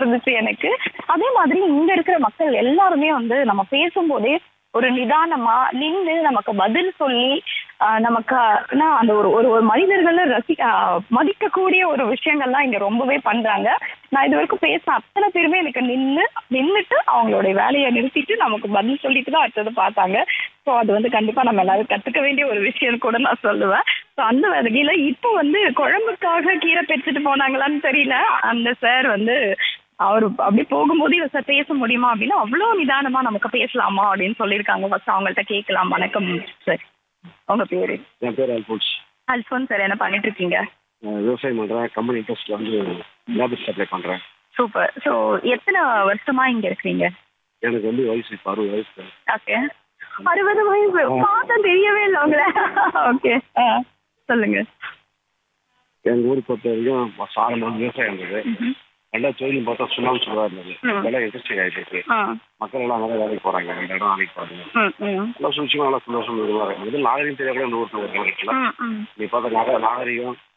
இருந்துச்சு எனக்கு அதே மாதிரி இங்க இருக்கிற மக்கள் எல்லாருமே வந்து நம்ம பேசும்போதே ஒரு நிதானமா நின்று நமக்கு பதில் சொல்லி ஆஹ் நமக்கு ஆனா அந்த ஒரு ஒரு ஒரு மனிதர்களை ரசி ஆஹ் மதிக்கக்கூடிய ஒரு விஷயங்கள்லாம் இங்க ரொம்பவே பண்றாங்க நான் இது வரைக்கும் பேச அத்தனை பேருமே எனக்கு நின்று நின்றுட்டு அவங்களுடைய வேலையை நிறுத்திட்டு நமக்கு பதில் சொல்லிட்டு தான் அடுத்தது பார்த்தாங்க ஸோ அது வந்து கண்டிப்பா நம்ம எல்லாரும் கத்துக்க வேண்டிய ஒரு விஷயம் கூட நான் சொல்லுவேன் ஸோ அந்த வகையில இப்போ வந்து குழம்புக்காக கீரை பெற்றுட்டு போனாங்களான்னு தெரியல அந்த சார் வந்து அவர் அப்படி போகும்போது இவர் சார் பேச முடியுமா அப்படின்னா அவ்வளோ நிதானமா நமக்கு பேசலாமா அப்படின்னு சொல்லியிருக்காங்க ஃபர்ஸ்ட் அவங்கள்ட்ட கேட்கலாம் வணக்கம் சார் உங்க பேரு என் பேர் அல்போன்ஸ் அல்ஃபோன் சார் என்ன பண்ணிட்டு இருக்கீங்க நான் விவசாயம் பண்ணுறேன் கம்பெனி இன்ட்ரெஸ்ட்டில் வந்து லேபர் சப்ளை பண்ணுறேன் சூப்பர் ஸோ எத்தனை வருஷமா இங்க இருக்கீங்க எனக்கு வந்து வயசு இப்போ அறுபது வயசு ஓகே அறுபது வயசு பார்த்தா தெரியவே இல்லை உங்களை ஓகே சொல்லுங்க எங்கள் ஊர் பொறுத்த வரைக்கும் சாரமாக விவசாயம் இருந்தது ம்ஹும். ரெண்டாவது தொழிலும் பார்த்தா சுண்ணாம்பு சுடுவா இருந்தது ம். இதெல்லாம் இன்ட்ரெஸ்டிங் ஆகிட்டு இருக்கு ஆ மக்கள் எல்லாம் நல்லா வேலைக்கு போகிறாங்க ரெண்டு இடம் வேலைக்கு போகிறாங்க ம் ம் நல்லா சூழ்ச்சியும் நல்லா சந்தோஷம் இதுவாக இருக்குது இது நாகரிகம் தெரியாத இந்த ஊருக்கு ஒரு இருக்குல்ல ம் ம் நீ பார்த்தா நகர நாகரிகம்